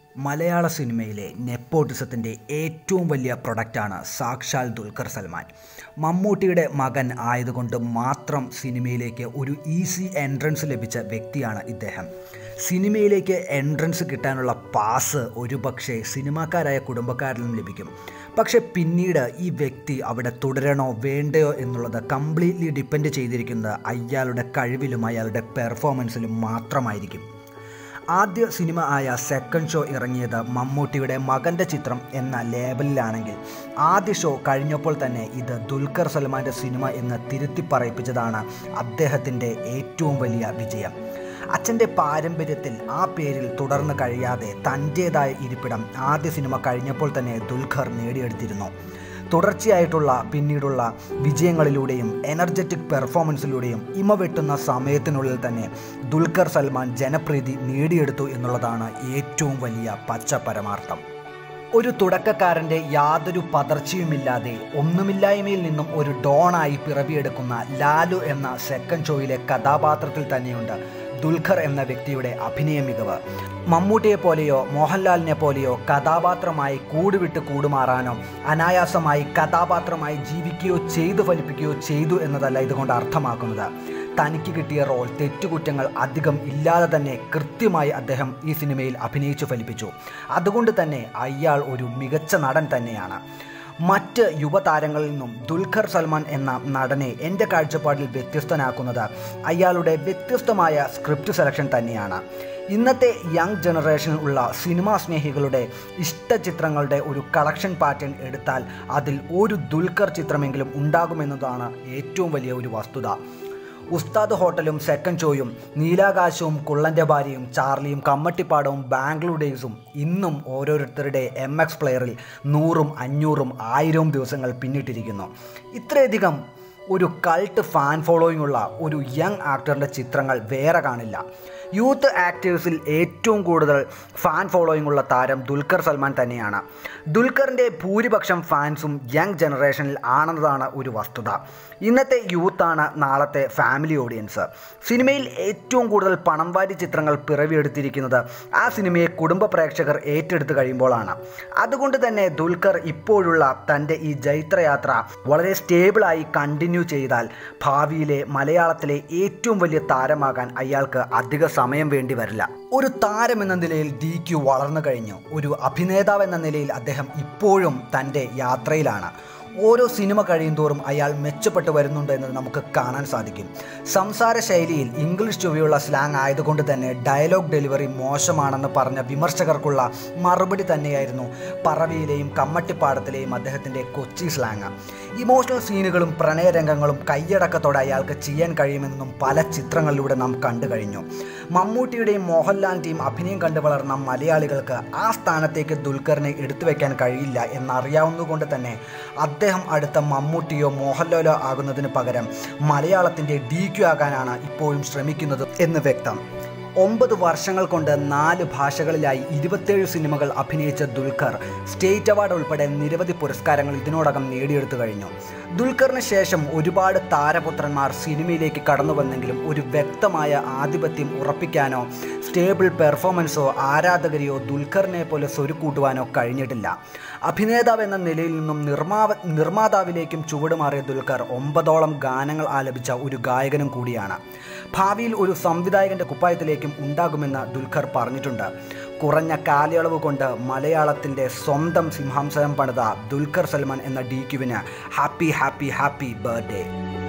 മലയാള സിനിമയിലെ നെപ്പോട്ടിസത്തിൻ്റെ ഏറ്റവും വലിയ പ്രൊഡക്റ്റാണ് സാക്ഷാൽ ദുൽഖർ സൽമാൻ മമ്മൂട്ടിയുടെ മകൻ ആയതുകൊണ്ട് മാത്രം സിനിമയിലേക്ക് ഒരു ഈസി എൻട്രൻസ് ലഭിച്ച വ്യക്തിയാണ് ഇദ്ദേഹം സിനിമയിലേക്ക് എൻട്രൻസ് കിട്ടാനുള്ള പാസ് ഒരുപക്ഷെ സിനിമാക്കാരായ കുടുംബക്കാരിൽ നിന്നും ലഭിക്കും പക്ഷെ പിന്നീട് ഈ വ്യക്തി അവിടെ തുടരണോ വേണ്ടയോ എന്നുള്ളത് കംപ്ലീറ്റ്ലി ഡിപ്പെൻഡ് ചെയ്തിരിക്കുന്നത് അയാളുടെ കഴിവിലും അയാളുടെ പെർഫോമൻസിലും മാത്രമായിരിക്കും ആദ്യ സിനിമ ആയ സെക്കൻഡ് ഷോ ഇറങ്ങിയത് മമ്മൂട്ടിയുടെ മകൻ്റെ ചിത്രം എന്ന ലേബലിലാണെങ്കിൽ ആദ്യ ഷോ കഴിഞ്ഞപ്പോൾ തന്നെ ഇത് ദുൽഖർ സൽമാൻ്റെ സിനിമ എന്ന് തിരുത്തി പറയിപ്പിച്ചതാണ് അദ്ദേഹത്തിൻ്റെ ഏറ്റവും വലിയ വിജയം അച്ഛൻ്റെ പാരമ്പര്യത്തിൽ ആ പേരിൽ തുടർന്ന് കഴിയാതെ തൻ്റേതായ ഇരിപ്പിടം ആദ്യ സിനിമ കഴിഞ്ഞപ്പോൾ തന്നെ ദുൽഖർ നേടിയെടുത്തിരുന്നു തുടർച്ചയായിട്ടുള്ള പിന്നീടുള്ള വിജയങ്ങളിലൂടെയും എനർജറ്റിക് പെർഫോമൻസിലൂടെയും ഇമ വെട്ടുന്ന സമയത്തിനുള്ളിൽ തന്നെ ദുൽഖർ സൽമാൻ ജനപ്രീതി നേടിയെടുത്തു എന്നുള്ളതാണ് ഏറ്റവും വലിയ പച്ച പരമാർത്ഥം ഒരു തുടക്കക്കാരൻ്റെ യാതൊരു പതർച്ചയുമില്ലാതെ ഒന്നുമില്ലായ്മയിൽ നിന്നും ഒരു ഡോണായി പിറവിയെടുക്കുന്ന ലാലു എന്ന സെക്കൻഡ് ഷോയിലെ കഥാപാത്രത്തിൽ തന്നെയുണ്ട് ദുൽഖർ എന്ന വ്യക്തിയുടെ അഭിനയ മികവ് മമ്മൂട്ടിയെ പോലെയോ മോഹൻലാലിനെ പോലെയോ കഥാപാത്രമായി കൂടുവിട്ട് കൂടുമാറാനോ അനായാസമായി കഥാപാത്രമായി ജീവിക്കുകയോ ചെയ്തു ഫലിപ്പിക്കുകയോ ചെയ്തു എന്നതല്ല ഇതുകൊണ്ട് അർത്ഥമാക്കുന്നത് തനിക്ക് കിട്ടിയ റോൾ തെറ്റുകുറ്റങ്ങൾ അധികം ഇല്ലാതെ തന്നെ കൃത്യമായി അദ്ദേഹം ഈ സിനിമയിൽ അഭിനയിച്ചു ഫലിപ്പിച്ചു അതുകൊണ്ട് തന്നെ അയാൾ ഒരു മികച്ച നടൻ തന്നെയാണ് മറ്റ് യുവതാരങ്ങളിൽ നിന്നും ദുൽഖർ സൽമാൻ എന്ന നടനെ എൻ്റെ കാഴ്ചപ്പാടിൽ വ്യത്യസ്തനാക്കുന്നത് അയാളുടെ വ്യത്യസ്തമായ സ്ക്രിപ്റ്റ് സെലക്ഷൻ തന്നെയാണ് ഇന്നത്തെ യങ് ജനറേഷനിൽ ഉള്ള സിനിമാ സ്നേഹികളുടെ ഇഷ്ടചിത്രങ്ങളുടെ ഒരു കളക്ഷൻ പാറ്റേൺ എടുത്താൽ അതിൽ ഒരു ദുൽഖർ ചിത്രമെങ്കിലും ഉണ്ടാകുമെന്നതാണ് ഏറ്റവും വലിയ ഒരു വസ്തുത ഉസ്താദ് ഹോട്ടലും സെക്കൻഡ് ഷോയും നീലാകാശവും കുള്ളൻ്റെ ഭാര്യയും ചാർലിയും കമ്മട്ടിപ്പാടവും ബാംഗ്ലൂർ ഡേയ്സും ഇന്നും ഓരോരുത്തരുടെ എം എക്സ് പ്ലെയറിൽ നൂറും അഞ്ഞൂറും ആയിരവും ദിവസങ്ങൾ പിന്നിട്ടിരിക്കുന്നു ഇത്രയധികം ഒരു കൾട്ട് ഫാൻ ഫോളോയിങ് ഉള്ള ഒരു യങ് ആക്ടറിൻ്റെ ചിത്രങ്ങൾ വേറെ കാണില്ല യൂത്ത് ആക്ടേഴ്സിൽ ഏറ്റവും കൂടുതൽ ഫാൻ ഫോളോയിങ് ഉള്ള താരം ദുൽഖർ സൽമാൻ തന്നെയാണ് ദുൽഖറിൻ്റെ ഭൂരിപക്ഷം ഫാൻസും യങ് ജനറേഷനിൽ ആണെന്നതാണ് ഒരു വസ്തുത ഇന്നത്തെ യൂത്താണ് നാളത്തെ ഫാമിലി ഓഡിയൻസ് സിനിമയിൽ ഏറ്റവും കൂടുതൽ പണം വാരി ചിത്രങ്ങൾ പിറവിയെടുത്തിരിക്കുന്നത് ആ സിനിമയെ കുടുംബ പ്രേക്ഷകർ ഏറ്റെടുത്ത് കഴിയുമ്പോഴാണ് അതുകൊണ്ട് തന്നെ ദുൽഖർ ഇപ്പോഴുള്ള തൻ്റെ ഈ ജൈത്രയാത്ര വളരെ സ്റ്റേബിളായി കണ്ടിന്യൂ ചെയ്താൽ ഭാവിയിലെ മലയാളത്തിലെ ഏറ്റവും വലിയ താരമാകാൻ അയാൾക്ക് അധിക സമയം വേണ്ടി വരില്ല ഒരു താരം എന്ന നിലയിൽ ഡി ക്യു വളർന്നു കഴിഞ്ഞു ഒരു അഭിനേതാവ് എന്ന നിലയിൽ അദ്ദേഹം ഇപ്പോഴും തൻ്റെ യാത്രയിലാണ് ഓരോ സിനിമ കഴിയും തോറും അയാൾ മെച്ചപ്പെട്ടു വരുന്നുണ്ട് എന്നത് നമുക്ക് കാണാൻ സാധിക്കും സംസാര ശൈലിയിൽ ഇംഗ്ലീഷ് ചൊവ്വയുള്ള സ്ലാങ് ആയതുകൊണ്ട് തന്നെ ഡയലോഗ് ഡെലിവറി മോശമാണെന്ന് പറഞ്ഞ വിമർശകർക്കുള്ള മറുപടി തന്നെയായിരുന്നു പറവിയിലെയും കമ്മട്ടിപ്പാടത്തിലെയും അദ്ദേഹത്തിൻ്റെ കൊച്ചി സ്ലാങ് ഇമോഷണൽ സീനുകളും പ്രണയരംഗങ്ങളും കയ്യടക്കത്തോടെ അയാൾക്ക് ചെയ്യാൻ കഴിയുമെന്നും പല ചിത്രങ്ങളിലൂടെ നാം കണ്ടു കഴിഞ്ഞു മമ്മൂട്ടിയുടെയും മോഹൻലാലിൻ്റെയും അഭിനയം കണ്ടു വളർന്ന മലയാളികൾക്ക് ആ സ്ഥാനത്തേക്ക് ദുൽഖറിനെ എടുത്തു വെക്കാൻ കഴിയില്ല എന്നറിയാവുന്നതുകൊണ്ട് തന്നെ അദ്ദേഹം അടുത്ത മമ്മൂട്ടിയോ മോഹൻലാലോ ആകുന്നതിന് പകരം മലയാളത്തിൻ്റെ ഡി ക്യു ആകാനാണ് ഇപ്പോഴും ശ്രമിക്കുന്നത് എന്ന് വ്യക്തം ഒമ്പത് വർഷങ്ങൾ കൊണ്ട് നാല് ഭാഷകളിലായി ഇരുപത്തേഴ് സിനിമകൾ അഭിനയിച്ച ദുൽഖർ സ്റ്റേറ്റ് അവാർഡ് ഉൾപ്പെടെ നിരവധി പുരസ്കാരങ്ങൾ ഇതിനോടകം നേടിയെടുത്തു കഴിഞ്ഞു ദുൽഖറിന് ശേഷം ഒരുപാട് താരപുത്രന്മാർ സിനിമയിലേക്ക് കടന്നു വന്നെങ്കിലും ഒരു വ്യക്തമായ ആധിപത്യം ഉറപ്പിക്കാനോ സ്റ്റേബിൾ പെർഫോമൻസോ ആരാധകരെയോ ദുൽഖറിനെ പോലെ സ്വരുക്കൂട്ടുവാനോ കഴിഞ്ഞിട്ടില്ല അഭിനേതാവ് എന്ന നിലയിൽ നിന്നും നിർമ്മാവ നിർമ്മാതാവിലേക്കും ചുവടുമാറിയ ദുൽഖർ ഒമ്പതോളം ഗാനങ്ങൾ ആലപിച്ച ഒരു ഗായകനും കൂടിയാണ് ഭാവിയിൽ ഒരു സംവിധായകൻ്റെ കുപ്പായത്തിലേക്കും ഉണ്ടാകുമെന്ന് ദുൽഖർ പറഞ്ഞിട്ടുണ്ട് കുറഞ്ഞ കാലയളവ് കൊണ്ട് മലയാളത്തിൻ്റെ സ്വന്തം സിംഹാംസനം പണിത ദുൽഖർ സൽമാൻ എന്ന ഡി ക്യുവിന് ഹാപ്പി ഹാപ്പി ഹാപ്പി ബർത്ത്ഡേ